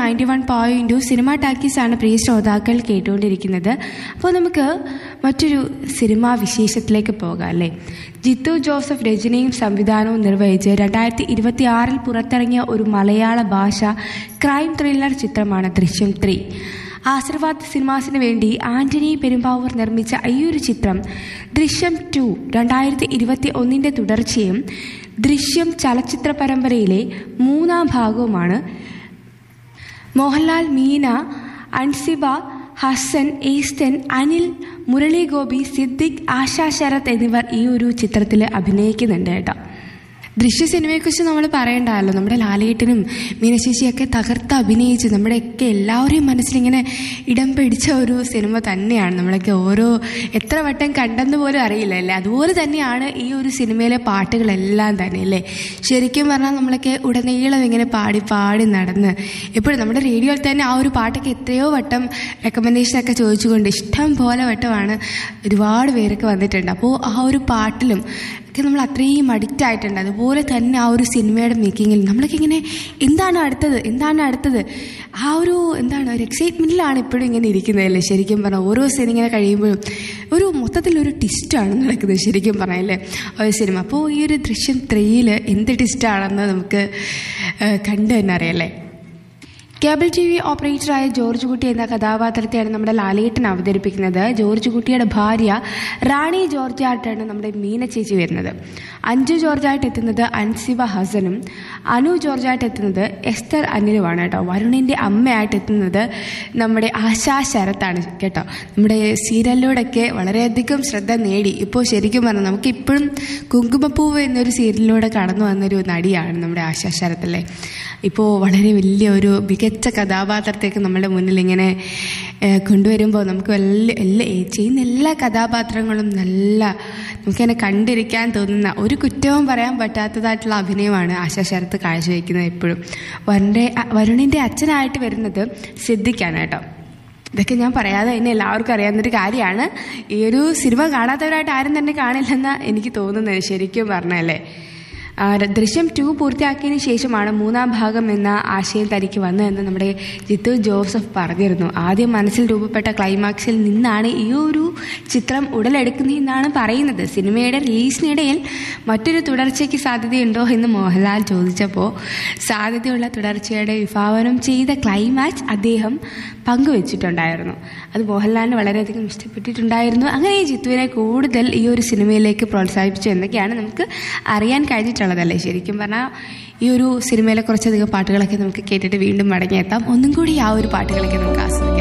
ninety one point cinema talkies ആണ് പ്രിയ ശ്രോതാക്കൾ കേട്ടുകൊണ്ടിരിക്കുന്നത് അപ്പോൾ നമുക്ക് മറ്റൊരു സിനിമാ വിശേഷത്തിലേക്ക് പോകാം അല്ലേ ജിത്തു ജോസഫ് രചനയും സംവിധാനവും നിർവഹിച്ച് രണ്ടായിരത്തി ഇരുപത്തി ആറിൽ പുറത്തിറങ്ങിയ ഒരു മലയാള ഭാഷ ക്രൈം ത്രില്ലർ ചിത്രമാണ് ദൃശ്യം ത്രീ ആശീർവാദ് സിനിമാസിന് വേണ്ടി ആന്റണി പെരുമ്പാവൂർ നിർമ്മിച്ച ഈ ഒരു ചിത്രം ദൃശ്യം ടു രണ്ടായിരത്തി ഇരുപത്തി ഒന്നിൻ്റെ തുടർച്ചയും ദൃശ്യം ചലച്ചിത്ര പരമ്പരയിലെ മൂന്നാം ഭാഗവുമാണ് മോഹൻലാൽ മീന അൻസിബ ഹസൻ ഈസ്റ്റൻ അനിൽ മുരളി ഗോപി സിദ്ദിഖ് ആശാ ശരത് എന്നിവർ ഈ ഒരു ചിത്രത്തിൽ അഭിനയിക്കുന്നുണ്ട് കേട്ടോ ദൃശ്യ സിനിമയെക്കുറിച്ച് നമ്മൾ പറയണ്ടല്ലോ നമ്മുടെ ലാലേട്ടനും മീനശേഷിയൊക്കെ തകർത്ത് അഭിനയിച്ച് നമ്മുടെയൊക്കെ എല്ലാവരെയും മനസ്സിലിങ്ങനെ ഇടം പിടിച്ച ഒരു സിനിമ തന്നെയാണ് നമ്മളൊക്കെ ഓരോ എത്ര വട്ടം കണ്ടെന്ന് പോലും അറിയില്ല അല്ലേ അതുപോലെ തന്നെയാണ് ഈ ഒരു സിനിമയിലെ പാട്ടുകളെല്ലാം തന്നെ അല്ലേ ശരിക്കും പറഞ്ഞാൽ നമ്മളൊക്കെ ഉടനീളം ഇങ്ങനെ പാടി പാടി നടന്ന് എപ്പോഴും നമ്മുടെ റേഡിയോയിൽ തന്നെ ആ ഒരു പാട്ടൊക്കെ എത്രയോ വട്ടം റെക്കമെൻഡേഷനൊക്കെ ചോദിച്ചുകൊണ്ട് ഇഷ്ടം പോലെ വട്ടമാണ് ഒരുപാട് പേരൊക്കെ വന്നിട്ടുണ്ട് അപ്പോൾ ആ ഒരു പാട്ടിലും ഒക്കെ നമ്മൾ അത്രയും അഡിക്റ്റ് ആയിട്ടുണ്ട് അതുപോലെ തന്നെ ആ ഒരു സിനിമയുടെ മേക്കിങ്ങിൽ നമ്മളൊക്കെ ഇങ്ങനെ എന്താണ് അടുത്തത് എന്താണ് അടുത്തത് ആ ഒരു എന്താണ് ഒരു എക്സൈറ്റ്മെൻറ്റിലാണ് ഇപ്പോഴും ഇങ്ങനെ ഇരിക്കുന്നതല്ലേ ശരിക്കും പറഞ്ഞാൽ ഓരോ സിനിമ ഇങ്ങനെ കഴിയുമ്പോഴും ഒരു മൊത്തത്തിലൊരു ടിസ്റ്റാണ് നടക്കുന്നത് ശരിക്കും പറഞ്ഞല്ലേ ആ ഒരു സിനിമ അപ്പോൾ ഈ ഒരു ദൃശ്യം ത്രീയിൽ എന്ത് ടിസ്റ്റാണെന്ന് നമുക്ക് ഏഹ്, കണ്ടു തന്നെ അറിയാം കേബിൾ ടി വി ഓപ്പറേറ്ററായ ജോർജ് കുട്ടി എന്ന കഥാപാത്രത്തെയാണ് നമ്മുടെ ലാലേട്ടൻ അവതരിപ്പിക്കുന്നത് ജോർജ് കുട്ടിയുടെ ഭാര്യ റാണി ജോർജായിട്ടാണ് നമ്മുടെ മീന ചേച്ചി വരുന്നത് അഞ്ചു ജോർജായിട്ട് എത്തുന്നത് അൻസിബ ഹസനും അനു ജോർജായിട്ട് എത്തുന്നത് എസ്തർ അനിലുമാണ് കേട്ടോ വരുണിൻ്റെ അമ്മയായിട്ട് എത്തുന്നത് നമ്മുടെ ആശാ ശരത്താണ് കേട്ടോ നമ്മുടെ സീരിയലിലൂടെയൊക്കെ വളരെയധികം ശ്രദ്ധ നേടി ഇപ്പോൾ ശരിക്കും പറഞ്ഞാൽ നമുക്ക് ഇപ്പോഴും കുങ്കുമപ്പൂവ് എന്നൊരു സീരിയലിലൂടെ കടന്നു വന്നൊരു നടിയാണ് നമ്മുടെ ആശാ ശരത്തല്ലേ ഇപ്പോൾ വളരെ വലിയ ഒരു മികച്ച കഥാപാത്രത്തേക്ക് നമ്മുടെ മുന്നിൽ ഇങ്ങനെ ഏഹ്, കൊണ്ടുവരുമ്പോൾ നമുക്ക് എല്ലാ എല്ലാ ഈ ചെയ്യുന്ന എല്ലാ കഥാപാത്രങ്ങളും നല്ല നമുക്കിങ്ങനെ കണ്ടിരിക്കാൻ തോന്നുന്ന ഒരു കുറ്റവും പറയാൻ പറ്റാത്തതായിട്ടുള്ള അഭിനയമാണ് ആശാ ശരത്ത് കാഴ്ചവെക്കുന്നത് എപ്പോഴും വരുണിൻ്റെ വരുണിൻ്റെ അച്ഛനായിട്ട് വരുന്നത് സിദ്ദിഖാണ് കേട്ടോ ഇതൊക്കെ ഞാൻ പറയാതെ തന്നെ എല്ലാവർക്കും അറിയാവുന്നൊരു കാര്യമാണ് ഈ ഒരു സിനിമ കാണാത്തവരായിട്ട് ആരും തന്നെ കാണില്ലെന്ന് എനിക്ക് തോന്നുന്നത് ശരിക്കും പറഞ്ഞല്ലേ ആ, ദൃശ്യം ടു പൂർത്തിയാക്കിയതിന് ശേഷമാണ് മൂന്നാം ഭാഗം എന്ന ആശയം തനിക്ക് വന്നതെന്ന് നമ്മുടെ ജിത്തു ജോസഫ് പറഞ്ഞിരുന്നു ആദ്യം മനസ്സിൽ രൂപപ്പെട്ട ക്ലൈമാക്സിൽ നിന്നാണ് ഈ ഒരു ചിത്രം ഉടലെടുക്കുന്നതെന്നാണ് പറയുന്നത് സിനിമയുടെ റിലീസിനിടയിൽ മറ്റൊരു തുടർച്ചയ്ക്ക് സാധ്യതയുണ്ടോ എന്ന് മോഹൻലാൽ ചോദിച്ചപ്പോൾ സാധ്യതയുള്ള തുടർച്ചയുടെ വിഭാവനം ചെയ്ത ക്ലൈമാക്സ് അദ്ദേഹം പങ്കുവച്ചിട്ടുണ്ടായിരുന്നു അത് മോഹൻലാലിന് വളരെയധികം ഇഷ്ടപ്പെട്ടിട്ടുണ്ടായിരുന്നു അങ്ങനെ ഈ ജിത്തുവിനെ കൂടുതൽ ഈ ഒരു സിനിമയിലേക്ക് പ്രോത്സാഹിപ്പിച്ചു എന്നൊക്കെയാണ് നമുക്ക് അറിയാൻ കഴിഞ്ഞിട്ടുള്ളതല്ലേ ശരിക്കും പറഞ്ഞാൽ ഈ ഒരു സിനിമയിലെ കുറച്ചധികം പാട്ടുകളൊക്കെ നമുക്ക് കേട്ടിട്ട് വീണ്ടും മടങ്ങിയെത്താം ഒന്നും കൂടി ആ ഒരു പാട്ടുകളൊക്കെ നമുക്ക് ആസ്വദിക്കാം